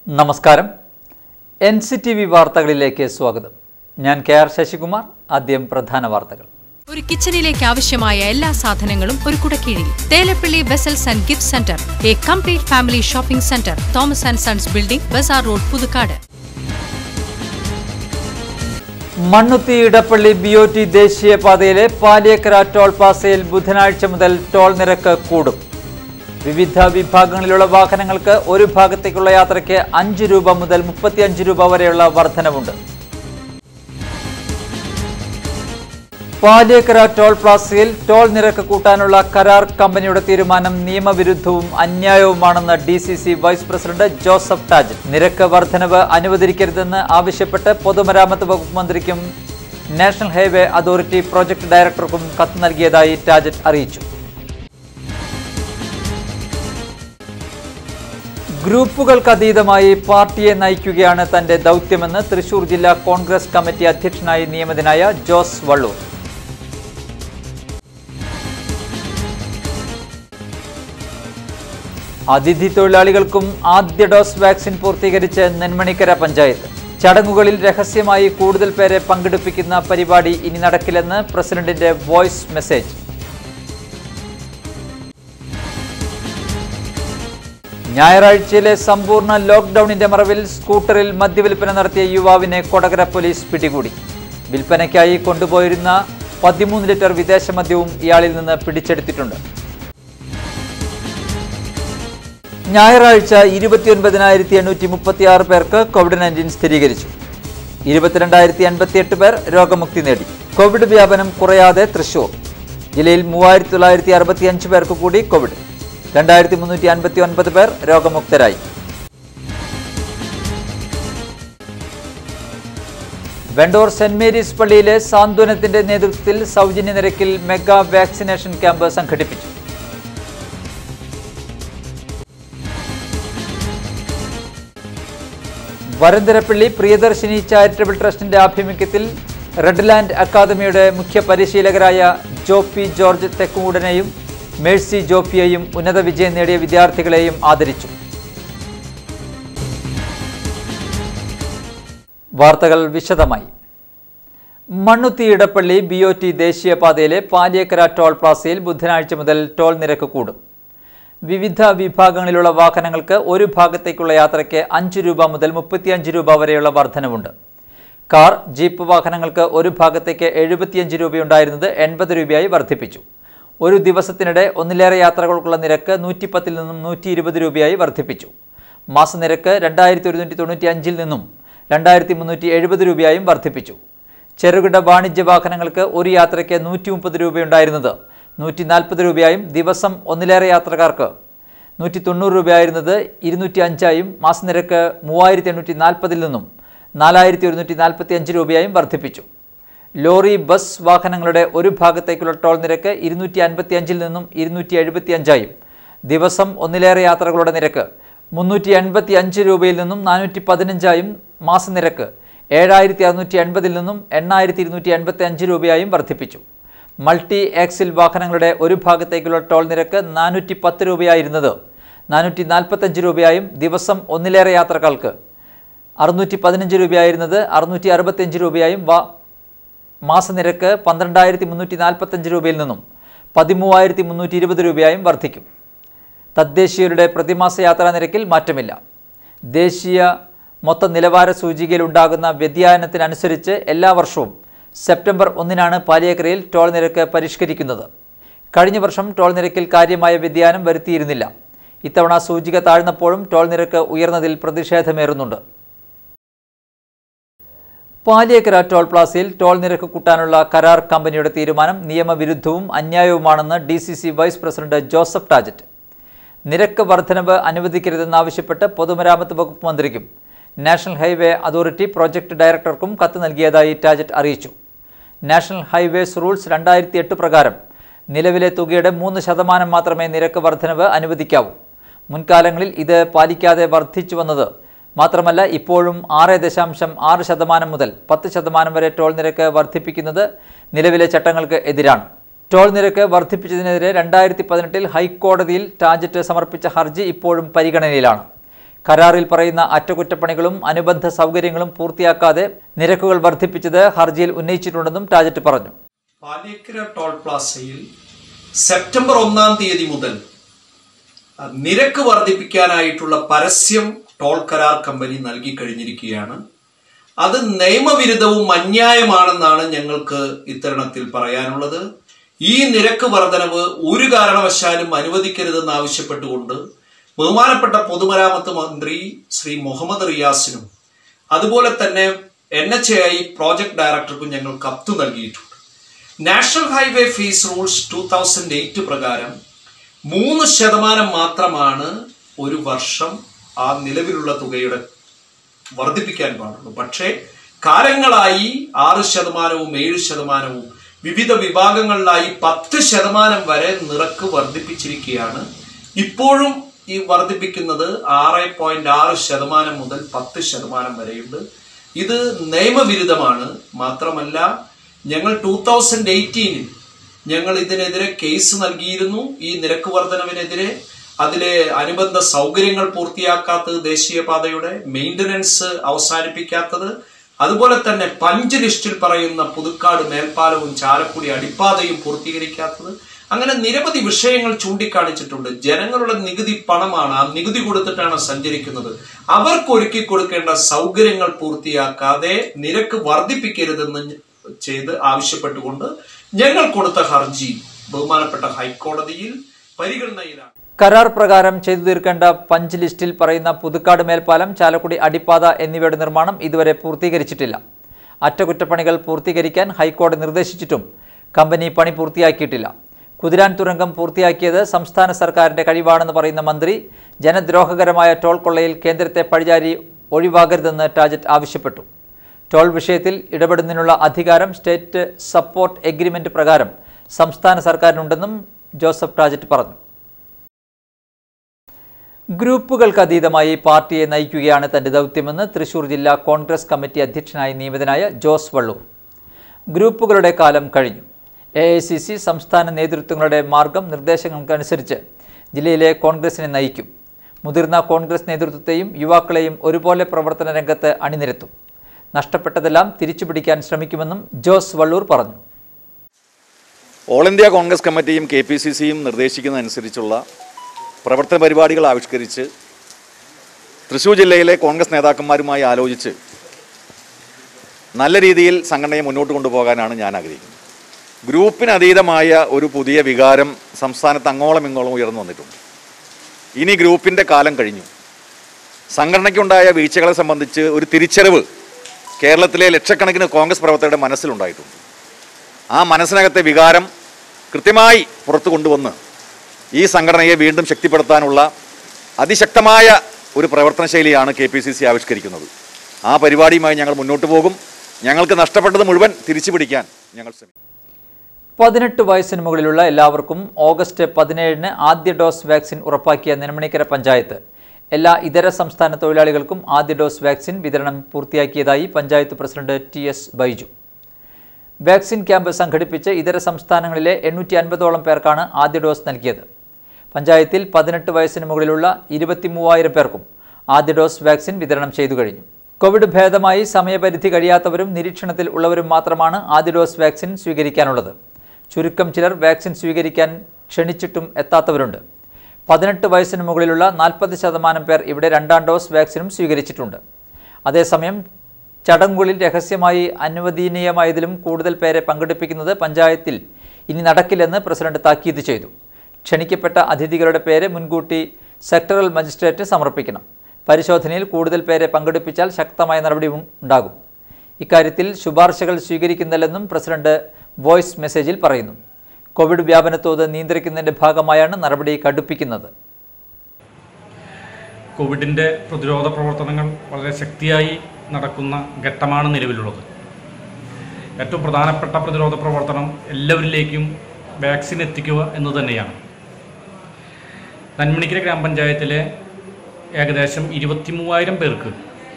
നമസ്കാരം N C T V വാർത്തകളിലേക്ക് സ്വാഗതം ഞാൻ കെ ആർ ശശികുമാർ ആദ്യം പ്രധാന വാർത്തകൾ ഒരു കിച്ചണിലേക്ക് ആവശ്യമായ എല്ലാ സാധനങ്ങളും ഒരു കുടക്കീഴിൽ Thelappally vessels and gift centre a complete family shopping centre Thomas and sons building bazaar road Puthukkad Mannuthy Edappally B O T ദേശീയപാതയിലെ പാലിയക്കര ടോൾ പ്ലാസയിൽ ബുധനാഴ്ച മുതൽ ടോൾ നിരക്ക് കൂടും വിവിധ വിഭാഗങ്ങളിലുള്ള വാഹനങ്ങൾക്ക് ഒരു ഭാഗത്തേക്കുള്ള യാത്രയ്ക്ക് അഞ്ച് രൂപ മുതൽ മുപ്പത്തിയഞ്ച് രൂപ വരെയുള്ള വർധനവുണ്ട് പാലിയക്കര ടോൾ പ്ലാസയിൽ ടോൾ നിരക്ക് കൂട്ടാനുള്ള കരാർ കമ്പനിയുടെ തീരുമാനം നിയമവിരുദ്ധവും അന്യായവുമാണെന്ന് D C C vice president Joseph Taj നിരക്ക് വർധനവ് അനുവദിക്കരുതെന്ന് ആവശ്യപ്പെട്ട് പൊതുമരാമത്ത് വകുപ്പ് മന്ത്രിക്കും നാഷണൽ ഹൈവേ അതോറിറ്റി പ്രോജക്ട് ഡയറക്ടർക്കും കത്ത് നൽകിയതായി ടാജറ്റ് അറിയിച്ചു ഗ്രൂപ്പുകൾക്ക് അതീതമായി പാർട്ടിയെ നയിക്കുകയാണ് തന്റെ ദൗത്യമെന്ന് തൃശൂർ ജില്ലാ കോൺഗ്രസ് കമ്മിറ്റി അധ്യക്ഷനായി നിയമിതനായ ജോസ് വള്ളൂർ അതിഥി തൊഴിലാളികൾക്കും ആദ്യ ഡോസ് വാക്സിൻ പൂർത്തീകരിച്ച് നെന്മണിക്കര പഞ്ചായത്ത് ചടങ്ങുകളിൽ രഹസ്യമായി കൂടുതൽ പേരെ പങ്കെടുപ്പിക്കുന്ന പരിപാടി ഇനി നടക്കില്ലെന്ന് പ്രസിഡന്റിന്റെ വോയിസ് മെസ്സേജ് ഞായറാഴ്ചയിലെ സമ്പൂർണ്ണ ലോക്ക്ഡൌണിന്റെ മറവിൽ സ്കൂട്ടറിൽ മദ്യവിൽപ്പന നടത്തിയ യുവാവിനെ കൊടകര പോലീസ് പിടികൂടി വിൽപ്പനയ്ക്കായി കൊണ്ടുപോയിരുന്ന പതിമൂന്ന് ലിറ്റർ വിദേശ മദ്യവും ഇയാളിൽ നിന്ന് പിടിച്ചെടുത്തിട്ടുണ്ട് ഞായറാഴ്ച ഇരുപത്തിയൊൻപതിനായിരത്തി എണ്ണൂറ്റി മുപ്പത്തി ആറ് പേർക്ക് കോവിഡ് നയൻറ്റീൻ സ്ഥിരീകരിച്ചു ഇരുപത്തിരണ്ടായിരത്തി എൺപത്തിയെട്ട് പേർ രോഗമുക്തി നേടി കോവിഡ് വ്യാപനം കുറയാതെ തൃശൂർ ജില്ലയിൽ മൂവായിരത്തി തൊള്ളായിരത്തി അറുപത്തി അഞ്ച് പേർക്ക് കൂടി കോവിഡ് രണ്ടായിരത്തി മുന്നൂറ്റി അൻപത്തി ഒൻപത് പേർ രോഗമുക്തരായി വെണ്ടൂർ സെന്റ് മേരീസ് പള്ളിയിലെ സാന്ത്വനത്തിന്റെ നേതൃത്വത്തിൽ സൗജന്യ നിരക്കിൽ മെഗാ വാക്സിനേഷൻ ക്യാമ്പ് സംഘടിപ്പിച്ചു വരന്തരപ്പള്ളി പ്രിയദർശിനി ചാരിറ്റബിൾ ട്രസ്റ്റിന്റെ ആഭിമുഖ്യത്തിൽ റെഡ് ലാൻഡ് അക്കാദമിയുടെ മുഖ്യ പരിശീലകരായ ജോപ്പി ജോർജ് തെക്കുകൂടനെയും മേഴ്സി ജോപ്പിയെയും ഉന്നത വിജയം നേടിയ വിദ്യാർത്ഥികളെയും ആദരിച്ചു വാർത്തകൾ വിശദമായി Mannuthy Edappally B O T ദേശീയപാതയിലെ പാലിയക്കര ടോൾ പ്ലാസയിൽ ബുധനാഴ്ച മുതൽ ടോൾ നിരക്ക് കൂടും വിവിധ വിഭാഗങ്ങളിലുള്ള വാഹനങ്ങൾക്ക് ഒരു ഭാഗത്തേക്കുള്ള യാത്രയ്ക്ക് അഞ്ച് രൂപ മുതൽ മുപ്പത്തിയഞ്ച് രൂപ വരെയുള്ള വർധനവുണ്ട് കാർ ജീപ്പ് വാഹനങ്ങൾക്ക് ഒരു ഭാഗത്തേക്ക് എഴുപത്തിയഞ്ച് രൂപയുണ്ടായിരുന്നത് എൺപത് രൂപയായി വർദ്ധിപ്പിച്ചു ഒരു ദിവസത്തിനിടെ ഒന്നിലേറെ യാത്രകൾക്കുള്ള നിരക്ക് നൂറ്റിപ്പത്തിൽ നിന്നും നൂറ്റി ഇരുപത് രൂപയായി വർദ്ധിപ്പിച്ചു മാസനിരക്ക് രണ്ടായിരത്തി ഒരുന്നൂറ്റി തൊണ്ണൂറ്റി അഞ്ചിൽ നിന്നും രണ്ടായിരത്തി മുന്നൂറ്റി എഴുപത് രൂപയായും വർദ്ധിപ്പിച്ചു ചെറുകിട വാണിജ്യ വാഹനങ്ങൾക്ക് ഒരു യാത്രയ്ക്ക് നൂറ്റി മുപ്പത് രൂപയുണ്ടായിരുന്നത് നൂറ്റി നാൽപ്പത് രൂപയായും ദിവസം ഒന്നിലേറെ യാത്രക്കാർക്ക് നൂറ്റി തൊണ്ണൂറ് രൂപയായിരുന്നത് ഇരുന്നൂറ്റി അഞ്ചായും മാസനിരക്ക് മൂവായിരത്തി എണ്ണൂറ്റി നാൽപ്പതിൽ നിന്നും നാലായിരത്തി ഒരുന്നൂറ്റി നാൽപ്പത്തി അഞ്ച് രൂപയായും വർദ്ധിപ്പിച്ചു ലോറി ബസ് വാഹനങ്ങളുടെ ഒരു ഭാഗത്തേക്കുള്ള ടോൾ നിരക്ക് ഇരുന്നൂറ്റി അൻപത്തി അഞ്ചിൽ നിന്നും ഇരുന്നൂറ്റി എഴുപത്തി അഞ്ചായും ദിവസം ഒന്നിലേറെ യാത്രകളുടെ നിരക്ക് മുന്നൂറ്റി എൺപത്തി അഞ്ച് രൂപയിൽ നിന്നും നാനൂറ്റി പതിനഞ്ചായും മാസനിരക്ക് ഏഴായിരത്തി അറുന്നൂറ്റി എൺപതിൽ നിന്നും എണ്ണായിരത്തി ഇരുന്നൂറ്റി എൺപത്തി അഞ്ച് രൂപയായും വർദ്ധിപ്പിച്ചു മൾട്ടി ആക്സിൽ വാഹനങ്ങളുടെ ഒരു ഭാഗത്തേക്കുള്ള ടോൾ നിരക്ക് നാനൂറ്റി പത്ത് രൂപയായിരുന്നത് നാനൂറ്റി നാൽപ്പത്തഞ്ച് രൂപയായും ദിവസം ഒന്നിലേറെ യാത്രക്കാർക്ക് അറുന്നൂറ്റി പതിനഞ്ച് രൂപയായിരുന്നത് അറുന്നൂറ്റി അറുപത്തിയഞ്ച് രൂപയായും വാ മാസനിരക്ക് പന്ത്രണ്ടായിരത്തി മുന്നൂറ്റി നാൽപ്പത്തഞ്ച് രൂപയിൽ നിന്നും പതിമൂവായിരത്തി മുന്നൂറ്റി ഇരുപത് രൂപയായും വർദ്ധിക്കും തദ്ദേശീയരുടെ പ്രതിമാസ യാത്രാ നിരക്കിൽ മാറ്റമില്ല ദേശീയ മൊത്ത നിലവാര സൂചികയിൽ ഉണ്ടാകുന്ന വ്യതിയാനത്തിനനുസരിച്ച് എല്ലാ വർഷവും സെപ്റ്റംബർ ഒന്നിനാണ് പാലിയക്കരയിൽ ടോൾ നിരക്ക് പരിഷ്കരിക്കുന്നത് കഴിഞ്ഞ വർഷം ടോൾ നിരക്കിൽ കാര്യമായ വ്യതിയാനം വരുത്തിയിരുന്നില്ല ഇത്തവണ സൂചിക താഴ്ന്നപ്പോഴും ടോൾ നിരക്ക് ഉയർന്നതിൽ പ്രതിഷേധമേറുന്നുണ്ട് പാലിയക്കര ടോൾ പ്ലാസയിൽ ടോൾ നിരക്ക് കൂട്ടാനുള്ള കരാർ കമ്പനിയുടെ തീരുമാനം നിയമവിരുദ്ധവും അന്യായവുമാണെന്ന് D C C vice president Joseph Tajet നിരക്ക് വർധനവ് അനുവദിക്കരുതെന്നാവശ്യപ്പെട്ട് പൊതുമരാമത്ത് വകുപ്പ് മന്ത്രിക്കും നാഷണൽ ഹൈവേ അതോറിറ്റി പ്രോജക്ട് ഡയറക്ടർക്കും കത്ത് നൽകിയതായി ടാജറ്റ് അറിയിച്ചു നാഷണൽ ഹൈവേസ് റൂൾസ് രണ്ടായിരത്തി എട്ട് പ്രകാരം നിലവിലെ തുകയുടെ മൂന്ന് ശതമാനം മാത്രമേ നിരക്ക് വർധനവ് അനുവദിക്കാവൂ മുൻകാലങ്ങളിൽ ഇത് പാലിക്കാതെ വർദ്ധിച്ചു വന്നത് മാത്രമല്ല ഇപ്പോഴും ആറ് ദശാംശം ആറ് ശതമാനം മുതൽ പത്ത് ശതമാനം വരെ ടോൾ നിരക്ക് വർദ്ധിപ്പിക്കുന്നത് നിലവിലെ ചട്ടങ്ങൾക്ക് എതിരാണ് ടോൾ നിരക്ക് വർദ്ധിപ്പിച്ചതിനെതിരെ രണ്ടായിരത്തി പതിനെട്ടിൽ ഹൈക്കോടതിയിൽ ടാജറ്റ് സമർപ്പിച്ച ഹർജി ഇപ്പോഴും പരിഗണനയിലാണ് കരാറിൽ പറയുന്ന അറ്റകുറ്റപ്പണികളും അനുബന്ധ സൗകര്യങ്ങളും പൂർത്തിയാക്കാതെ നിരക്കുകൾ വർദ്ധിപ്പിച്ചത് ഹർജിയിൽ ഉന്നയിച്ചിട്ടുണ്ടെന്നും ടാജറ്റ് പറഞ്ഞു പാലിയക്കര ടോൾ പ്ലാസയിൽ സെപ്റ്റംബർ ഒന്നാം തീയതി മുതൽ അഹ്, നിരക്ക് വർദ്ധിപ്പിക്കാനായിട്ടുള്ള പരസ്യം ടോൾ കരാർ കമ്പനി നൽകി കഴിഞ്ഞിരിക്കുകയാണ് അത് നിയമവിരുദ്ധവും അന്യായമാണെന്നാണ് ഞങ്ങൾക്ക് ഇത്തരണത്തിൽ പറയാനുള്ളത് ഈ നിരക്ക് വർധനവ് ഒരു കാരണവശാലും അനുവദിക്കരുതെന്ന് ആവശ്യപ്പെട്ടുകൊണ്ട് ബഹുമാനപ്പെട്ട പൊതുമരാമത്ത് മന്ത്രി ശ്രീ മുഹമ്മദ് റിയാസിനും അതുപോലെ തന്നെ എൻ എച്ച് ഐ പ്രോജക്ട് ഡയറക്ടർക്കും ഞങ്ങൾ കത്ത് നൽകിയിട്ടുണ്ട് national highway fees rules two thousand eight പ്രകാരം മൂന്ന് ശതമാനം മാത്രമാണ് ഒരു വർഷം ആ നിലവിലുള്ള തുകയുടെ വർദ്ധിപ്പിക്കാൻ പാടുള്ളൂ പക്ഷേ കാലങ്ങളായി ആറ് ശതമാനവും ഏഴ് ശതമാനവും വിവിധ വിഭാഗങ്ങളിലായി പത്ത് ശതമാനം വരെ നിരക്ക് വർദ്ധിപ്പിച്ചിരിക്കുകയാണ് ഇപ്പോഴും ഈ വർദ്ധിപ്പിക്കുന്നത് ആറ് പോയിന്റ് ആറ് ശതമാനം മുതൽ പത്ത് ശതമാനം വരെയുണ്ട് ഇത് നിയമവിരുദ്ധമാണ് മാത്രമല്ല ഞങ്ങൾ ടൂ തൗസൻഡ് എയ്റ്റീനിൽ ഞങ്ങൾ ഇതിനെതിരെ കേസ് നൽകിയിരുന്നു ഈ നിരക്ക് വർധനവിനെതിരെ അതിലെ അനുബന്ധ സൗകര്യങ്ങൾ പൂർത്തിയാക്കാത്തത് ദേശീയപാതയുടെ മെയിന്റനൻസ് അവസാനിപ്പിക്കാത്തത് അതുപോലെ തന്നെ പഞ്ച് ലിസ്റ്റിൽ പറയുന്ന പുതുക്കാട് മേൽപ്പാലവും ചാലക്കുടി അടിപ്പാതയും പൂർത്തീകരിക്കാത്തത് അങ്ങനെ നിരവധി വിഷയങ്ങൾ ചൂണ്ടിക്കാണിച്ചിട്ടുണ്ട് ജനങ്ങളുടെ നികുതി പണമാണ് ആ നികുതി കൊടുത്തിട്ടാണ് സഞ്ചരിക്കുന്നത് അവർക്ക് ഒരുക്കി കൊടുക്കേണ്ട സൗകര്യങ്ങൾ പൂർത്തിയാക്കാതെ നിരക്ക് വർദ്ധിപ്പിക്കരുതെന്ന് ചെയ്ത് ആവശ്യപ്പെട്ടുകൊണ്ട് ഞങ്ങൾ കൊടുത്ത ഹർജി ബഹുമാനപ്പെട്ട ഹൈക്കോടതിയിൽ പരിഗണനയിലാണ് കരാർ പ്രകാരം ചെയ്തു തീർക്കേണ്ട പഞ്ച് ലിസ്റ്റിൽ പറയുന്ന പുതുക്കാട് മേൽപ്പാലം ചാലക്കുടി അടിപ്പാത എന്നിവയുടെ നിർമ്മാണം ഇതുവരെ പൂർത്തീകരിച്ചിട്ടില്ല അറ്റകുറ്റപ്പണികൾ പൂർത്തീകരിക്കാൻ ഹൈക്കോടതി നിർദ്ദേശിച്ചിട്ടും കമ്പനി പണി പൂർത്തിയാക്കിയിട്ടില്ല കുതിരാൻ തുരങ്കം പൂർത്തിയാക്കിയത് സംസ്ഥാന സർക്കാരിന്റെ കഴിവാണെന്ന് പറയുന്ന മന്ത്രി ജനദ്രോഹകരമായ ടോൾ കൊള്ളയിൽ കേന്ദ്രത്തെ പഴിചാരി ഒഴിവാകരുതെന്ന് ടാജറ്റ് ആവശ്യപ്പെട്ടു ടോൾ വിഷയത്തിൽ ഇടപെടുന്നതിനുള്ള അധികാരം സ്റ്റേറ്റ് സപ്പോർട്ട് എഗ്രിമെന്റ് പ്രകാരം സംസ്ഥാന സർക്കാരിനുണ്ടെന്നും ജോസഫ് ടാജറ്റ് പറഞ്ഞു ഗ്രൂപ്പുകൾക്ക് അതീതമായി പാർട്ടിയെ നയിക്കുകയാണ് തന്റെ ദൗത്യമെന്ന് തൃശൂർ ജില്ലാ കോൺഗ്രസ് കമ്മിറ്റി അധ്യക്ഷനായി നിയമിതനായ ജോസ് വള്ളൂർ ഗ്രൂപ്പുകളുടെ കാലം കഴിഞ്ഞു എ ഐ സി സി സംസ്ഥാന നേതൃത്വങ്ങളുടെ മാർഗം നിർദ്ദേശങ്ങൾക്കനുസരിച്ച് ജില്ലയിലെ കോൺഗ്രസിനെ നയിക്കും മുതിർന്ന കോൺഗ്രസ് നേതൃത്വത്തെയും യുവാക്കളെയും ഒരുപോലെ പ്രവർത്തന രംഗത്ത് അണിനിരത്തും നഷ്ടപ്പെട്ടതെല്ലാം തിരിച്ചുപിടിക്കാൻ ശ്രമിക്കുമെന്നും ജോസ് വള്ളൂർ പറഞ്ഞു ഓൾ ഇന്ത്യ കോൺഗ്രസ് കമ്മിറ്റിയും കെ പി സി സിയും നിർദ്ദേശിക്കുന്നതനുസരിച്ചുള്ള പ്രവർത്തന പരിപാടികൾ ആവിഷ്കരിച്ച് തൃശ്ശൂർ ജില്ലയിലെ കോൺഗ്രസ് നേതാക്കന്മാരുമായി ആലോചിച്ച് നല്ല രീതിയിൽ സംഘടനയെ മുന്നോട്ട് കൊണ്ടുപോകാനാണ് ഞാൻ ആഗ്രഹിക്കുന്നത് ഗ്രൂപ്പിന് അതീതമായ ഒരു പുതിയ വികാരം സംസ്ഥാനത്ത് അങ്ങോളം ഇങ്ങോളം ഉയർന്നു വന്നിട്ടുണ്ട് ഇനി ഗ്രൂപ്പിൻ്റെ കാലം കഴിഞ്ഞു സംഘടനയ്ക്കുണ്ടായ വീഴ്ചകളെ സംബന്ധിച്ച് ഒരു തിരിച്ചറിവ് കേരളത്തിലെ ലക്ഷക്കണക്കിന് കോൺഗ്രസ് പ്രവർത്തകരുടെ മനസ്സിലുണ്ടായിട്ടുണ്ട് ആ മനസ്സിനകത്തെ വികാരം കൃത്യമായി പുറത്തു കൊണ്ടുവന്ന് ഈ സംഘടനയെ വീണ്ടും ശക്തിപ്പെടുത്താനുള്ള അതിശക്തമായ ഒരു പ്രവർത്തന ശൈലിയാണ് കെ പി സി സി ആവിഷ്കരിക്കുന്നത് ആ പരിപാടിയുമായി ഞങ്ങൾ മുന്നോട്ട് പോകും ഞങ്ങൾക്ക് നഷ്ടപ്പെട്ടത് മുഴുവൻ തിരിച്ചു പിടിക്കാൻ ഞങ്ങൾ ശ്രമിക്കും പതിനെട്ട് വയസ്സിന് മുകളിലുള്ള എല്ലാവർക്കും ഓഗസ്റ്റ് പതിനേഴിന് ആദ്യ ഡോസ് വാക്സിൻ ഉറപ്പാക്കിയ നെന്മണിക്കര പഞ്ചായത്ത് എല്ലാ ഇതര സംസ്ഥാന തൊഴിലാളികൾക്കും ആദ്യ ഡോസ് വാക്സിൻ വിതരണം പൂർത്തിയാക്കിയതായി panchayat president T S Baiju vaccine camp സംഘടിപ്പിച്ച് ഇതര സംസ്ഥാനങ്ങളിലെ എണ്ണൂറ്റി അൻപതോളം പേർക്കാണ് ആദ്യ ഡോസ് നൽകിയത് പഞ്ചായത്തിൽ പതിനെട്ട് വയസ്സിന് മുകളിലുള്ള ഇരുപത്തി മൂവായിരം പേർക്കും ആദ്യ ഡോസ് വാക്സിൻ വിതരണം ചെയ്തു കഴിഞ്ഞു കോവിഡ് ഭേദമായി സമയപരിധി കഴിയാത്തവരും നിരീക്ഷണത്തിൽ ഉള്ളവരും മാത്രമാണ് ആദ്യ ഡോസ് വാക്സിൻ സ്വീകരിക്കാനുള്ളത് ചുരുക്കം ചിലർ വാക്സിൻ സ്വീകരിക്കാൻ ക്ഷണിച്ചിട്ടും എത്താത്തവരുണ്ട് പതിനെട്ട് വയസ്സിന് മുകളിലുള്ള നാൽപ്പത് ശതമാനം പേർ ഇവിടെ രണ്ടാം ഡോസ് വാക്സിനും സ്വീകരിച്ചിട്ടുണ്ട് അതേസമയം ചടങ്ങുകളിൽ രഹസ്യമായി അനുവദനീയമായതിലും കൂടുതൽ പേരെ പങ്കെടുപ്പിക്കുന്നത് പഞ്ചായത്തിൽ ഇനി നടക്കില്ലെന്ന് പ്രസിഡന്റ് താക്കീത് ചെയ്തു ക്ഷണിക്കപ്പെട്ട അതിഥികളുടെ പേര് മുൻകൂട്ടി സെക്ടറൽ മജിസ്ട്രേറ്റ് സമർപ്പിക്കണം പരിശോധനയിൽ കൂടുതൽ പേരെ പങ്കെടുപ്പിച്ചാൽ ശക്തമായ നടപടി ഉ- ഉണ്ടാകും ഇക്കാര്യത്തിൽ ശുപാർശകൾ സ്വീകരിക്കുന്നില്ലെന്നും പ്രസിഡന്റ് വോയിസ് മെസ്സേജിൽ പറയുന്നു കോവിഡ് വ്യാപനത്തോത് നിയന്ത്രിക്കുന്നതിന്റെ ഭാഗമായാണ് നടപടി കടുപ്പിക്കുന്നത് കോവിഡിൻ്റെ പ്രതിരോധ പ്രവർത്തനങ്ങൾ വളരെ ശക്തിയായി നടക്കുന്ന ഘട്ടമാണ് നിലവിലുള്ളത് ഏറ്റവും പ്രധാനപ്പെട്ട പ്രതിരോധ പ്രവർത്തനം എല്ലാവരിലേക്കും വാക്സിൻ എത്തിക്കുക എന്ന് തന്നെയാണ് നന്മണിക്കര ഗ്രാമപഞ്ചായത്തിലെ ഏകദേശം ഇരുപത്തി മൂവായിരം പേർക്ക്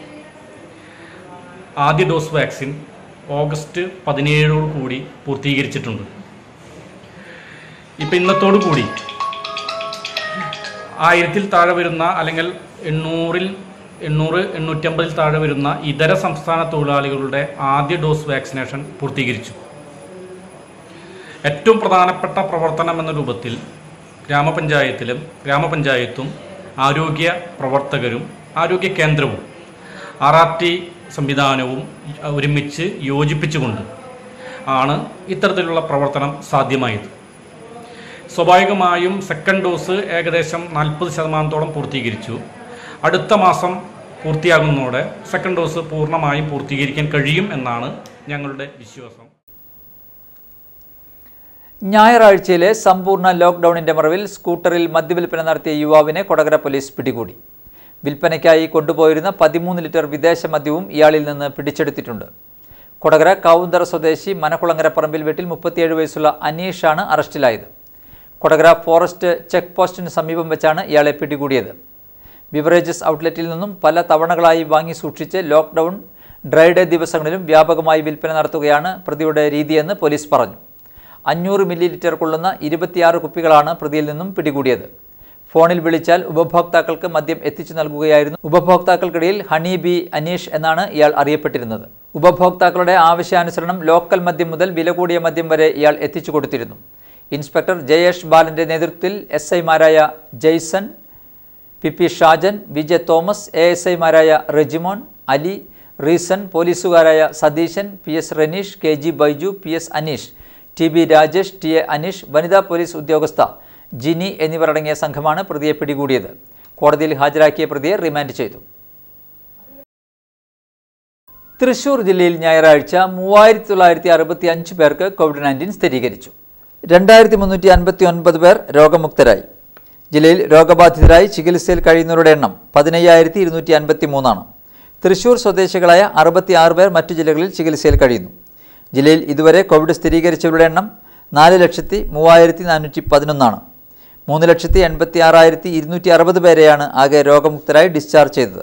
ആദ്യ ഡോസ് വാക്സിൻ ഓഗസ്റ്റ് പതിനേഴോട് കൂടി പൂർത്തീകരിച്ചിട്ടുണ്ട് ഇപ്പം ഇന്നത്തോടു കൂടി ആയിരത്തിൽ താഴെ വരുന്ന അല്ലെങ്കിൽ എണ്ണൂറിൽ എണ്ണൂറ് എണ്ണൂറ്റമ്പതിൽ താഴെ വരുന്ന ഇതര സംസ്ഥാന തൊഴിലാളികളുടെ ആദ്യ ഡോസ് വാക്സിനേഷൻ പൂർത്തീകരിച്ചു ഏറ്റവും പ്രധാനപ്പെട്ട പ്രവർത്തനം എന്ന രൂപത്തിൽ ഗ്രാമപഞ്ചായത്തിലും ഗ്രാമപഞ്ചായത്തും ആരോഗ്യ പ്രവർത്തകരും ആരോഗ്യ കേന്ദ്രവും ആർ ആർ ടി സംവിധാനവും ഒരുമിച്ച് യോജിപ്പിച്ചുകൊണ്ട് ആണ് ഇത്തരത്തിലുള്ള പ്രവർത്തനം സാധ്യമായത് സ്വാഭാവികമായും സെക്കൻഡ് ഡോസ് ഏകദേശം നാൽപ്പത് ശതമാനത്തോളം പൂർത്തീകരിച്ചു അടുത്ത മാസം പൂർത്തിയാകുന്നതോടെ സെക്കൻഡ് ഡോസ് പൂർണ്ണമായും പൂർത്തീകരിക്കാൻ കഴിയും എന്നാണ് ഞങ്ങളുടെ വിശ്വാസം ഞായറാഴ്ചയിലെ സമ്പൂർണ്ണ ലോക്ക്ഡൌണിന്റെ മറവിൽ സ്കൂട്ടറിൽ മദ്യവിൽപ്പന നടത്തിയ യുവാവിനെ കൊടകര പോലീസ് പിടികൂടി വിൽപ്പനയ്ക്കായി കൊണ്ടുപോയിരുന്ന പതിമൂന്ന് ലിറ്റർ വിദേശ മദ്യവും ഇയാളിൽ നിന്ന് പിടിച്ചെടുത്തിട്ടുണ്ട് കൊടകര കാവുന്തറ സ്വദേശി മനക്കുളങ്ങര പറമ്പിൽ വീട്ടിൽ മുപ്പത്തിയേഴ് വയസ്സുള്ള അനീഷാണ് അറസ്റ്റിലായത് കൊടകര ഫോറസ്റ്റ് ചെക്ക് പോസ്റ്റിന് സമീപം വെച്ചാണ് ഇയാളെ പിടികൂടിയത് ബിവറേജസ് ഔട്ട്ലെറ്റിൽ നിന്നും പല തവണകളായി വാങ്ങി സൂക്ഷിച്ച് ലോക്ക്ഡൌൺ ഡ്രൈ ഡേ ദിവസങ്ങളിലും വ്യാപകമായി വിൽപ്പന നടത്തുകയാണ് പ്രതിയുടെ രീതിയെന്ന് പോലീസ് പറഞ്ഞു അഞ്ഞൂറ് മില്ലി ലിറ്റർ കൊള്ളുന്ന ഇരുപത്തിയാറ് കുപ്പികളാണ് പ്രതിയിൽ നിന്നും പിടികൂടിയത് ഫോണിൽ വിളിച്ചാൽ ഉപഭോക്താക്കൾക്ക് മദ്യം എത്തിച്ചു നൽകുകയായിരുന്നു ഉപഭോക്താക്കൾക്കിടയിൽ ഹണി ബി അനീഷ് എന്നാണ് ഇയാൾ അറിയപ്പെട്ടിരുന്നത് ഉപഭോക്താക്കളുടെ ആവശ്യാനുസരണം ലോക്കൽ മദ്യം മുതൽ വില കൂടിയ മദ്യം വരെ ഇയാൾ എത്തിച്ചു കൊടുത്തിരുന്നു ഇൻസ്പെക്ടർ ജയേഷ് ബാലന്റെ നേതൃത്വത്തിൽ എസ് ഐമാരായ Jaison P P Shajan Vijay Thomas A S ഐമാരായ റെജിമോൻ അലി റീസൺ പോലീസുകാരായ Satheesan P S Raneesh K G Baiju P S Aneesh T B Rajesh T A Aneesh വനിതാ പോലീസ് ഉദ്യോഗസ്ഥ ജിനി എന്നിവരടങ്ങിയ സംഘമാണ് പ്രതിയെ പിടികൂടിയത് കോടതിയിൽ ഹാജരാക്കിയ പ്രതിയെ റിമാൻഡ് ചെയ്തു തൃശൂർ ജില്ലയിൽ ഞായറാഴ്ച മൂവായിരത്തി തൊള്ളായിരത്തി അറുപത്തി അഞ്ച് പേർക്ക് കോവിഡ് നയൻറ്റീൻ സ്ഥിരീകരിച്ചു രണ്ടായിരത്തി മുന്നൂറ്റി അൻപത്തി ഒൻപത് പേർ രോഗമുക്തരായി ജില്ലയിൽ രോഗബാധിതരായി ചികിത്സയിൽ കഴിയുന്നവരുടെ എണ്ണം പതിനയ്യായിരത്തി ഇരുന്നൂറ്റി അൻപത്തി മൂന്നാണ് തൃശൂർ സ്വദേശികളായ അറുപത്തി ആറ് പേർ മറ്റു ജില്ലകളിൽ ചികിത്സയിൽ കഴിയുന്നു ജില്ലയിൽ ഇതുവരെ കോവിഡ് സ്ഥിരീകരിച്ചവരുടെ എണ്ണം നാല് ലക്ഷത്തി മൂവായിരത്തി നാനൂറ്റി പതിനൊന്നാണ് മൂന്ന് ലക്ഷത്തി എൺപത്തി ആറായിരത്തി ഇരുന്നൂറ്റി അറുപത് പേരെയാണ് ആകെ രോഗമുക്തരായി ഡിസ്ചാർജ് ചെയ്തത്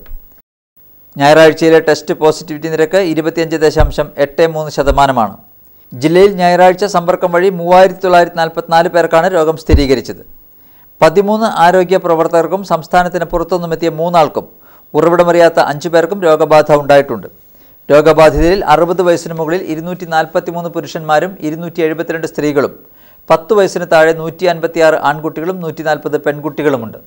ഞായറാഴ്ചയിലെ ടെസ്റ്റ് പോസിറ്റിവിറ്റി നിരക്ക് ഇരുപത്തിയഞ്ച് ദശാംശം എട്ട് മൂന്ന് ശതമാനമാണ് ജില്ലയിൽ ഞായറാഴ്ച സമ്പർക്കം വഴി മൂവായിരത്തി തൊള്ളായിരത്തി നാൽപ്പത്തിനാല് പേർക്കാണ് രോഗം സ്ഥിരീകരിച്ചത് പതിമൂന്ന് ആരോഗ്യ പ്രവർത്തകർക്കും സംസ്ഥാനത്തിന് പുറത്തുനിന്നുമെത്തിയ മൂന്നാൾക്കും ഉറവിടമറിയാത്ത അഞ്ചു പേർക്കും രോഗബാധ ഉണ്ടായിട്ടുണ്ട് രോഗബാധിതരിൽ അറുപത് വയസ്സിന് മുകളിൽ ഇരുന്നൂറ്റി നാൽപ്പത്തി മൂന്ന് പുരുഷന്മാരും ഇരുന്നൂറ്റി എഴുപത്തിരണ്ട് സ്ത്രീകളും പത്ത് വയസ്സിന് താഴെ നൂറ്റി അൻപത്തിയാറ് ആൺകുട്ടികളും നൂറ്റി നാൽപ്പത് പെൺകുട്ടികളുമുണ്ട്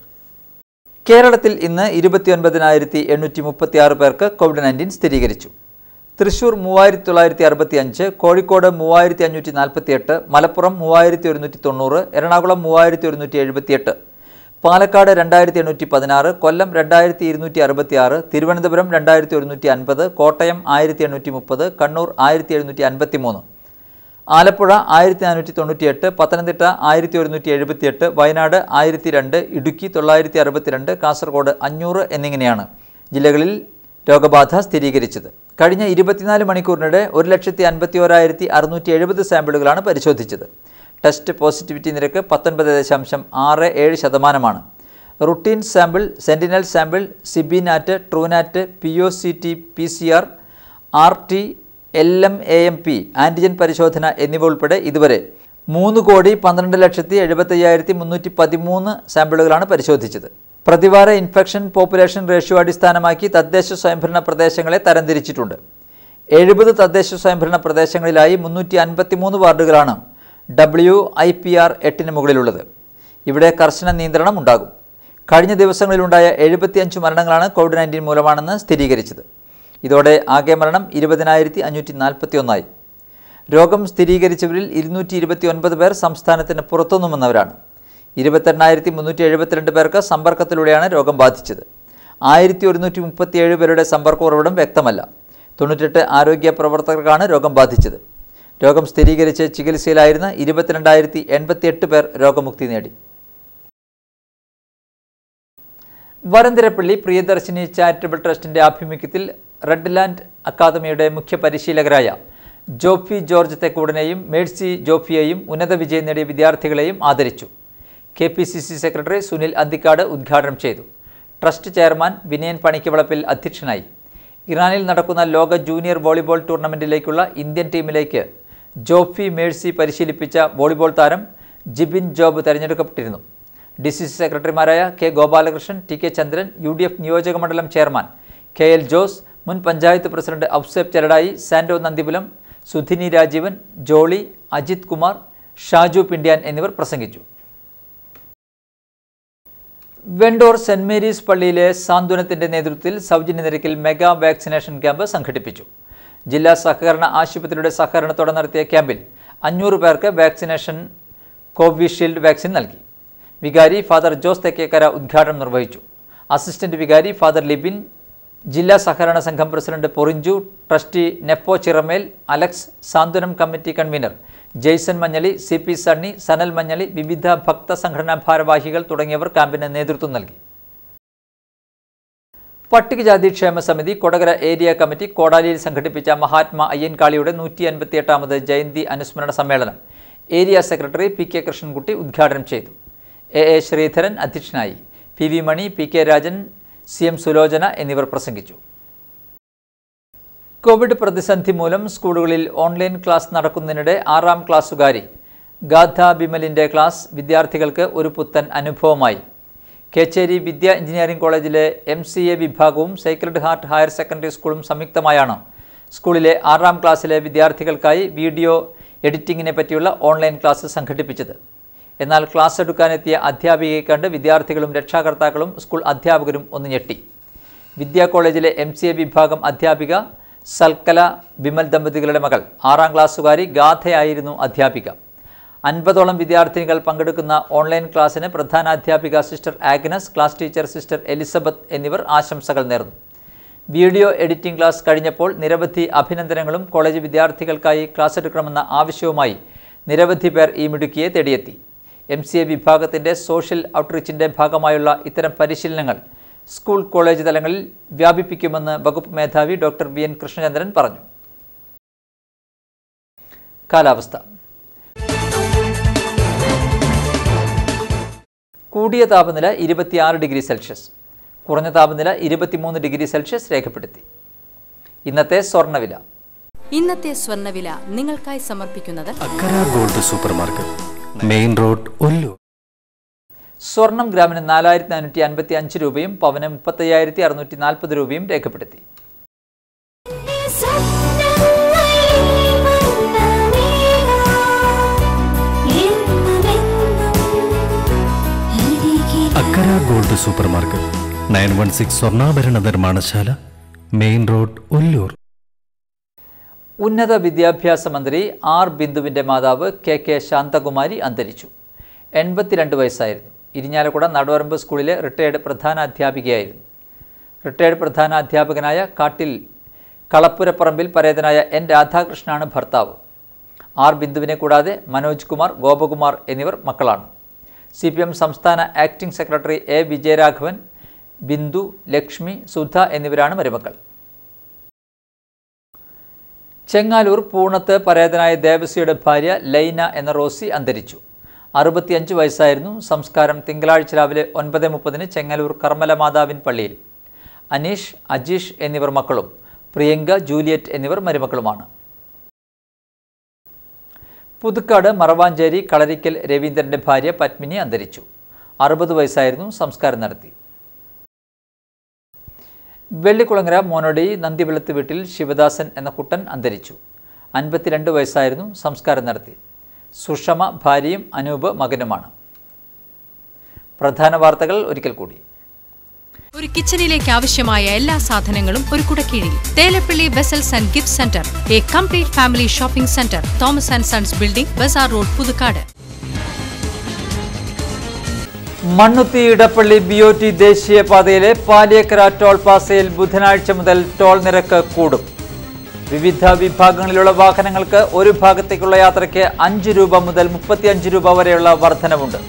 കേരളത്തിൽ ഇന്ന് ഇരുപത്തിയൊൻപതിനായിരത്തി എണ്ണൂറ്റി മുപ്പത്തിയാറ് പേർക്ക് കോവിഡ് നയൻറ്റീൻ സ്ഥിരീകരിച്ചു തൃശൂർ മൂവായിരത്തി തൊള്ളായിരത്തി അറുപത്തി അഞ്ച് കോഴിക്കോട് മൂവായിരത്തി അഞ്ഞൂറ്റി നാൽപ്പത്തി എട്ട് മലപ്പുറം മൂവായിരത്തി ഒരുന്നൂറ്റി തൊണ്ണൂറ് എറണാകുളം മൂവായിരത്തി ഒരുന്നൂറ്റി എഴുപത്തിയെട്ട് പാലക്കാട് രണ്ടായിരത്തി എണ്ണൂറ്റി പതിനാറ് കൊല്ലം രണ്ടായിരത്തി ഇരുന്നൂറ്റി അറുപത്തി ആറ് തിരുവനന്തപുരം രണ്ടായിരത്തി ഒരുന്നൂറ്റി അൻപത് കോട്ടയം ആയിരത്തി എണ്ണൂറ്റി മുപ്പത് കണ്ണൂർ ആയിരത്തി എഴുന്നൂറ്റി അൻപത്തി മൂന്ന് ആലപ്പുഴ ആയിരത്തി നാനൂറ്റി തൊണ്ണൂറ്റിയെട്ട് പത്തനംതിട്ട ആയിരത്തി ഒരുന്നൂറ്റി എഴുപത്തിയെട്ട് വയനാട് ആയിരത്തി രണ്ട് ഇടുക്കി തൊള്ളായിരത്തി അറുപത്തിരണ്ട് കാസർഗോഡ് അഞ്ഞൂറ് എന്നിങ്ങനെയാണ് ജില്ലകളിൽ രോഗബാധ സ്ഥിരീകരിച്ചത് കഴിഞ്ഞ ഇരുപത്തിനാല് മണിക്കൂറിനിടെ ഒരു ലക്ഷത്തി അൻപത്തി ഓരായിരത്തി അറുന്നൂറ്റി എഴുപത് സാമ്പിളുകളാണ് പരിശോധിച്ചത് ടെസ്റ്റ് പോസിറ്റിവിറ്റി നിരക്ക് പത്തൊൻപത് ദശാംശം ആറ് ഏഴ് ശതമാനമാണ് routine sample sentinel sample CBNAAT TrueNat P O C T P C R R T L M A M P antigen പരിശോധന എന്നിവ ഉൾപ്പെടെ ഇതുവരെ മൂന്ന് കോടി പന്ത്രണ്ട് ലക്ഷത്തി എഴുപത്തയ്യായിരത്തി മുന്നൂറ്റി പതിമൂന്ന് സാമ്പിളുകളാണ് പരിശോധിച്ചത് പ്രതിവാര ഇൻഫെക്ഷൻ പോപ്പുലേഷൻ റേഷ്യോ അടിസ്ഥാനമാക്കി തദ്ദേശ സ്വയംഭരണ പ്രദേശങ്ങളെ തരംതിരിച്ചിട്ടുണ്ട് എഴുപത് തദ്ദേശ സ്വയംഭരണ പ്രദേശങ്ങളിലായി മുന്നൂറ്റി അൻപത്തിമൂന്ന് വാർഡുകളാണ് ഡബ്ല്യു ഐ പി ആർ എട്ടിന് മുകളിലുള്ളത് ഇവിടെ കർശന നിയന്ത്രണം ഉണ്ടാകും കഴിഞ്ഞ ദിവസങ്ങളിലുണ്ടായ എഴുപത്തിയഞ്ച് മരണങ്ങളാണ് കോവിഡ് നയൻറ്റീൻ മൂലമാണെന്ന് സ്ഥിരീകരിച്ചത് ഇതോടെ ആകെ മരണം ഇരുപതിനായിരത്തി അഞ്ഞൂറ്റി നാൽപ്പത്തി ഒന്നായി രോഗം സ്ഥിരീകരിച്ചവരിൽ ഇരുന്നൂറ്റി ഇരുപത്തി ഒൻപത് പേർ സംസ്ഥാനത്തിന് പുറത്തുനിന്നും വന്നവരാണ് ഇരുപത്തെണ്ണായിരത്തി മുന്നൂറ്റി എഴുപത്തിരണ്ട് പേർക്ക് സമ്പർക്കത്തിലൂടെയാണ് രോഗം ബാധിച്ചത് ആയിരത്തി ഒരുന്നൂറ്റി മുപ്പത്തിയേഴ് പേരുടെ സമ്പർക്ക ഉറവിടം വ്യക്തമല്ല തൊണ്ണൂറ്റെട്ട് ആരോഗ്യ പ്രവർത്തകർക്കാണ് രോഗം ബാധിച്ചത് രോഗം സ്ഥിരീകരിച്ച് ചികിത്സയിലായിരുന്ന ഇരുപത്തിരണ്ടായിരത്തി എൺപത്തിയെട്ട് പേർ രോഗമുക്തി നേടി വരന്തരപ്പള്ളി പ്രിയദർശിനി ചാരിറ്റബിൾ ട്രസ്റ്റിന്റെ ആഭിമുഖ്യത്തിൽ റെഡ് ലാൻഡ് അക്കാദമിയുടെ മുഖ്യ പരിശീലകരായ ജോഫി ജോർജ് തെക്കൂടനെയും മേഴ്സി ജോഫിയെയും ഉന്നത വിജയം നേടിയ വിദ്യാർത്ഥികളെയും ആദരിച്ചു K P C C secretary Sunil Anthikad ഉദ്ഘാടനം ചെയ്തു ട്രസ്റ്റ് ചെയർമാൻ വിനയൻ പണിക്കവളപ്പിൽ അധ്യക്ഷനായി ഇറാനിൽ നടക്കുന്ന ലോക ജൂനിയർ വോളിബോൾ ടൂർണമെന്റിലേക്കുള്ള ഇന്ത്യൻ ടീമിലേക്ക് ജോഫി മേഴ്സി പരിശീലിപ്പിച്ച വോളിബോൾ താരം ജിബിൻ ജോബ് തെരഞ്ഞെടുക്കപ്പെട്ടിരുന്നു ഡി സി സി സെക്രട്ടറിമാരായ K Gopalakrishnan T K Chandran U D F നിയോജക മണ്ഡലം ചെയർമാൻ കെ എൽ ജോസ് മുൻ പഞ്ചായത്ത് പ്രസിഡന്റ് ഔസേബ് ചെരടായി സാൻഡോ നന്ദിപുലം സുധിനി രാജീവൻ ജോളി അജിത് കുമാർ ഷാജു പിണ്ട്യാൻ എന്നിവർ പ്രസംഗിച്ചു വെണ്ടോർ സെന്റ് മേരീസ് പള്ളിയിലെ സാന്ത്വനത്തിന്റെ നേതൃത്വത്തിൽ സൗജന്യ നിരക്കിൽ മെഗാ വാക്സിനേഷൻ ക്യാമ്പ് സംഘടിപ്പിച്ചു ജില്ലാ സഹകരണ ആശുപത്രിയുടെ സഹകരണത്തോടെ നടത്തിയ ക്യാമ്പിൽ അഞ്ഞൂറ് പേർക്ക് വാക്സിനേഷൻ കോവിഷീൽഡ് വാക്സിൻ നൽകി വികാരി ഫാദർ ജോസ് തെക്കേക്കര ഉദ്ഘാടനം നിർവഹിച്ചു അസിസ്റ്റന്റ് വികാരി ഫാദർ ലിബിൻ ജില്ലാ സഹകരണ സംഘം president Porinju trustee Neppo Chiramel Alex സാന്ത്വനം committee convener Jaison Manjali C P Sunny Sanal Manjali വിവിധ ഭക്ത സംഘടനാ ഭാരവാഹികൾ തുടങ്ങിയവർ ക്യാമ്പിന് നേതൃത്വം നൽകി പട്ടികജാതി ക്ഷേമ സമിതി കൊടകര ഏരിയ കമ്മിറ്റി കോടാലിയിൽ സംഘടിപ്പിച്ച മഹാത്മാ അയ്യൻകാളിയുടെ നൂറ്റി അൻപത്തിയെട്ടാമത് ജയന്തി അനുസ്മരണ സമ്മേളനം area secretary P K Krishnankutty ഉദ്ഘാടനം ചെയ്തു എ എ ശ്രീധരൻ അധ്യക്ഷനായി P V Mani P K Rajan C M Sulochana എന്നിവർ പ്രസംഗിച്ചു കോവിഡ് പ്രതിസന്ധി മൂലം സ്കൂളുകളിൽ ഓൺലൈൻ ക്ലാസ് നടക്കുന്നതിനിടെ ആറാം ക്ലാസ്സുകാരി ഗാഥ ബിമലിൻ്റെ ക്ലാസ് വിദ്യാർത്ഥികൾക്ക് ഒരു പുത്തൻ അനുഭവമായി കേച്ചേരി വിദ്യ എഞ്ചിനീയറിംഗ് കോളേജിലെ എം സി എ വിഭാഗവും സേക്രഡ് ഹാർട്ട് ഹയർ സെക്കൻഡറി സ്കൂളും സംയുക്തമായാണ് സ്കൂളിലെ ആറാം ക്ലാസ്സിലെ വിദ്യാർത്ഥികൾക്കായി വീഡിയോ എഡിറ്റിങ്ങിനെ പറ്റിയുള്ള ഓൺലൈൻ ക്ലാസ് സംഘടിപ്പിച്ചത് എന്നാൽ ക്ലാസ് എടുക്കാനെത്തിയ അധ്യാപികയെ കണ്ട് വിദ്യാർത്ഥികളും രക്ഷാകർത്താക്കളും സ്കൂൾ അധ്യാപകരും ഒന്ന് ഞെട്ടി വിദ്യാ കോളേജിലെ എം സി എ വിഭാഗം അധ്യാപിക സൽക്കല ബിമൽ ദമ്പതികളുടെ മകൾ ആറാം ക്ലാസ്സുകാരി ഗാഥയായിരുന്നു അധ്യാപിക അൻപതോളം വിദ്യാർത്ഥിനികൾ പങ്കെടുക്കുന്ന ഓൺലൈൻ ക്ലാസ്സിന് പ്രധാനാധ്യാപിക sister Agnes class teacher sister Elizabeth എന്നിവർ ആശംസകൾ നേർന്നു വീഡിയോ എഡിറ്റിംഗ് ക്ലാസ് കഴിഞ്ഞപ്പോൾ നിരവധി അഭിനന്ദനങ്ങളും കോളേജ് വിദ്യാർത്ഥികൾക്കായി ക്ലാസ് എടുക്കണമെന്ന ആവശ്യവുമായി നിരവധി പേർ ഈ മിടുക്കിയെ തേടിയെത്തി എം സി എ വിഭാഗത്തിൻ്റെ സോഷ്യൽ ഔട്ട്റീച്ചിൻ്റെ ഭാഗമായുള്ള ഇത്തരം പരിശീലനങ്ങൾ സ്കൂൾ കോളേജ് തലങ്ങളിൽ വ്യാപിപ്പിക്കുമെന്ന് വകുപ്പ് മേധാവി ഡോക്ടർ വി എൻ കൃഷ്ണചന്ദ്രൻ പറഞ്ഞു കാലാവസ്ഥ കൂടിയ താപനില ഇരുപത്തിയാറ് ഡിഗ്രി സെൽഷ്യസ് കുറഞ്ഞ താപനില ഇരുപത്തിമൂന്ന് ഡിഗ്രി സെൽഷ്യസ് രേഖപ്പെടുത്തി ഇന്നത്തെ സ്വർണ്ണവില ഇന്നത്തെ സ്വർണ്ണവില നിങ്ങൾക്കായി സമർപ്പിക്കുന്നത് Akkara gold super market main road Ollur സ്വർണം ഗ്രാമിന് നാലായിരത്തി നാനൂറ്റി അൻപത്തി അഞ്ച് രൂപയും പവന് മുപ്പത്തയ്യായിരത്തി അറുന്നൂറ്റി നാൽപ്പത് രൂപയും രേഖപ്പെടുത്തി Akkara gold super market nine one six സ്വർണ്ണാഭരണ നിർമ്മാണശാല മെയിൻ റോഡ് ഒല്ലൂർ ഉന്നത വിദ്യാഭ്യാസ മന്ത്രി ആർ ബിന്ദുവിൻ്റെ മാതാവ് കെ കെ ശാന്തകുമാരി അന്തരിച്ചു എൺപത്തിരണ്ട് വയസ്സായിരുന്നു ഇരിഞ്ഞാലക്കുട നടുവറമ്പ് സ്കൂളിലെ റിട്ടയർഡ് പ്രധാന അധ്യാപികയായിരുന്നു റിട്ടയർഡ് പ്രധാന അധ്യാപകനായ കാട്ടിൽ കളപ്പുരപ്പറമ്പിൽ പരേതനായ എൻ രാധാകൃഷ്ണനാണ് ഭർത്താവ് ആർ ബിന്ദുവിനെ കൂടാതെ മനോജ് കുമാർ ഗോപകുമാർ എന്നിവർ മക്കളാണ് സി പി എം സംസ്ഥാന acting secretary A Vijayaraghavan Bindu Lakshmi Sudha എന്നിവരാണ് മരുമക്കൾ ചെങ്ങാലൂർ പൂണത്ത് പരേതനായ ദേവസിയുടെ ഭാര്യ ലൈന എന്ന റോസി അന്തരിച്ചു അറുപത്തിയഞ്ച് വയസ്സായിരുന്നു സംസ്കാരം തിങ്കളാഴ്ച രാവിലെ ഒൻപത് മുപ്പതിന് ചെങ്ങലൂർ കർമ്മല മാതാവിൻ പള്ളിയിൽ അനീഷ് അജീഷ് എന്നിവർ മക്കളും പ്രിയങ്ക ജൂലിയറ്റ് എന്നിവർ മരുമക്കളുമാണ് പുതുക്കാട് മറവാഞ്ചേരി കളരിക്കൽ രവീന്ദ്രന്റെ ഭാര്യ പത്മിനി അന്തരിച്ചു അറുപത് വയസ്സായിരുന്നു സംസ്കാരം നടത്തി വെള്ളിക്കുളങ്ങര മോനോടി നന്ദിവെളുത്ത് വീട്ടിൽ ശിവദാസൻ എന്ന കുട്ടൻ അന്തരിച്ചു അൻപത്തിരണ്ട് വയസ്സായിരുന്നു സംസ്കാരം നടത്തി സുഷമ ഭാര്യയും അനൂപ് മകനുമാണ് പ്രധാന വാർത്തകൾ ഒരിക്കൽ കൂടി ഒരു കിച്ചണിലേക്ക് ആവശ്യമായ എല്ലാ സാധനങ്ങളും ഒരു കുടക്കീഴിൽ Thelappally vessels and gift centre a complete family shopping centre Thomas and sons building bazaar road Puthukkad Mannuthy Edappally B O T ദേശീയപാതയിലെ പാലിയക്കര ടോൾ പ്ലാസയിൽ ബുധനാഴ്ച മുതൽ ടോൾ നിരക്ക് കൂടും വിവിധ വിഭാഗങ്ങളിലുള്ള വാഹനങ്ങൾക്ക് ഒരു ഭാഗത്തേക്കുള്ള യാത്രയ്ക്ക് അഞ്ച് രൂപ മുതൽ മുപ്പത്തിയഞ്ച് രൂപ വരെയുള്ള വർധനവുണ്ട്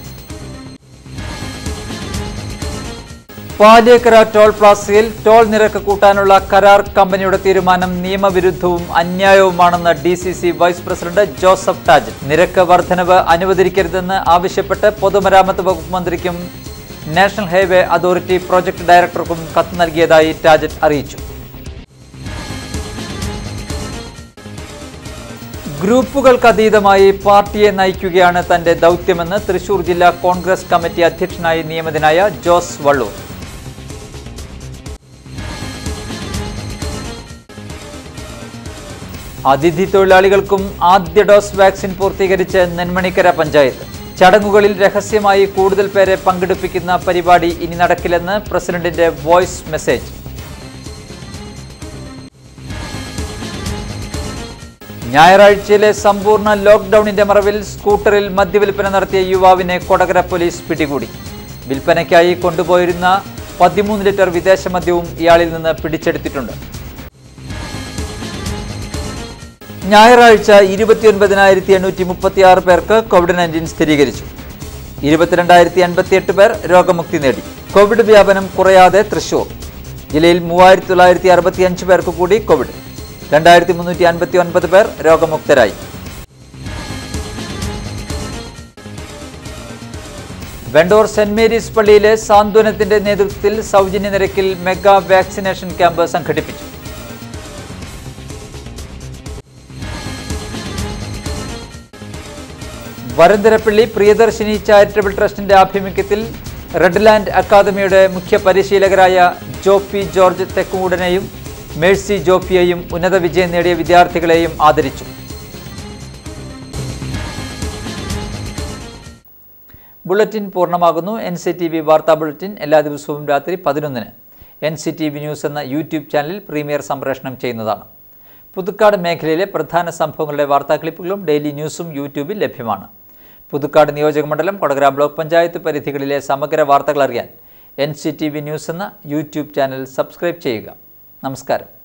പാലിയക്കര ടോൾ പ്ലാസയിൽ ടോൾ നിരക്ക് കൂട്ടാനുള്ള കരാർ കമ്പനിയുടെ തീരുമാനം നിയമവിരുദ്ധവും അന്യായവുമാണെന്ന് D C C vice president Joseph Taj നിരക്ക് വർധനവ് അനുവദിക്കരുതെന്ന് ആവശ്യപ്പെട്ട് പൊതുമരാമത്ത് വകുപ്പ് മന്ത്രിക്കും നാഷണൽ ഹൈവേ അതോറിറ്റി പ്രോജക്ട് ഡയറക്ടർക്കും കത്ത് നൽകിയതായി ടാജറ്റ് അറിയിച്ചു ഗ്രൂപ്പുകൾക്കതീതമായി പാർട്ടിയെ നയിക്കുകയാണ് തന്റെ ദൗത്യമെന്ന് തൃശൂർ ജില്ലാ കോൺഗ്രസ് കമ്മിറ്റി അധ്യക്ഷനായി നിയമിതനായ ജോസ് വള്ളൂർ അതിഥി തൊഴിലാളികൾക്കും ആദ്യ ഡോസ് വാക്സിൻ പൂർത്തീകരിച്ച് നെന്മണിക്കര പഞ്ചായത്ത് ചടങ്ങുകളിൽ രഹസ്യമായി കൂടുതൽ പേരെ പങ്കെടുപ്പിക്കുന്ന പരിപാടി ഇനി നടക്കില്ലെന്ന് പ്രസിഡന്റിന്റെ വോയിസ് മെസ്സേജ് ഞായറാഴ്ചയിലെ സമ്പൂർണ്ണ ലോക്ക്ഡൌണിന്റെ മറവിൽ സ്കൂട്ടറിൽ മദ്യവിൽപ്പന നടത്തിയ യുവാവിനെ കൊടകര പോലീസ് പിടികൂടി വിൽപ്പനയ്ക്കായി കൊണ്ടുപോയിരുന്ന പതിമൂന്ന് ലിറ്റർ വിദേശ മദ്യവും ഇയാളിൽ നിന്ന് പിടിച്ചെടുത്തിട്ടുണ്ട് ഞായറാഴ്ച ഇരുപത്തിയൊൻപതിനായിരത്തി എണ്ണൂറ്റി മുപ്പത്തി ആറ് പേർക്ക് കോവിഡ് നയൻറ്റീൻ സ്ഥിരീകരിച്ചു ഇരുപത്തിരണ്ടായിരത്തി എൺപത്തിയെട്ട് പേർ രോഗമുക്തി നേടി കോവിഡ് വ്യാപനം കുറയാതെ തൃശൂർ ജില്ലയിൽ മൂവായിരത്തി തൊള്ളായിരത്തി അറുപത്തി അഞ്ച് പേർക്ക് കൂടി കോവിഡ് രണ്ടായിരത്തി മുന്നൂറ്റി അൻപത്തി ഒൻപത് പേർ രോഗമുക്തരായി വെണ്ടൂർ സെന്റ് മേരീസ് പള്ളിയിലെ സാന്ത്വനത്തിന്റെ നേതൃത്വത്തിൽ സൗജന്യ നിരക്കിൽ മെഗാ വാക്സിനേഷൻ ക്യാമ്പ് സംഘടിപ്പിച്ചു വരന്തരപ്പള്ളി പ്രിയദർശിനി ചാരിറ്റബിൾ ട്രസ്റ്റിന്റെ ആഭിമുഖ്യത്തിൽ റെഡ് ലാൻഡ് അക്കാദമിയുടെ മുഖ്യ പരിശീലകരായ ജോപ്പി ജോർജ് തെക്കുമൂടനെയും മേഴ്സി ജോപ്പിയെയും ഉന്നത വിജയം നേടിയ വിദ്യാർത്ഥികളെയും ആദരിച്ചു ബുള്ളറ്റിൻ പൂർണ്ണമാകുന്നു എൻ സി ടി വി വാർത്താ ബുള്ളറ്റിൻ എല്ലാ ദിവസവും രാത്രി പതിനൊന്നിന് N C T V news എന്ന യൂട്യൂബ് ചാനലിൽ പ്രീമിയർ സംപ്രേഷണം ചെയ്യുന്നതാണ് പുതുക്കാട് മേഖലയിലെ പ്രധാന സംഭവങ്ങളുടെ വാർത്താ ക്ലിപ്പുകളും ഡെയിലി ന്യൂസും യൂട്യൂബിൽ ലഭ്യമാണ് പുതുക്കാട് നിയോജകമണ്ഡലം കൊടകര ബ്ലോക്ക് പഞ്ചായത്ത് പരിധികളിലെ സമഗ്ര വാർത്തകൾ അറിയാൻ N C T V news എന്ന യൂട്യൂബ് ചാനൽ സബ്സ്ക്രൈബ് ചെയ്യുക നമസ്കാരം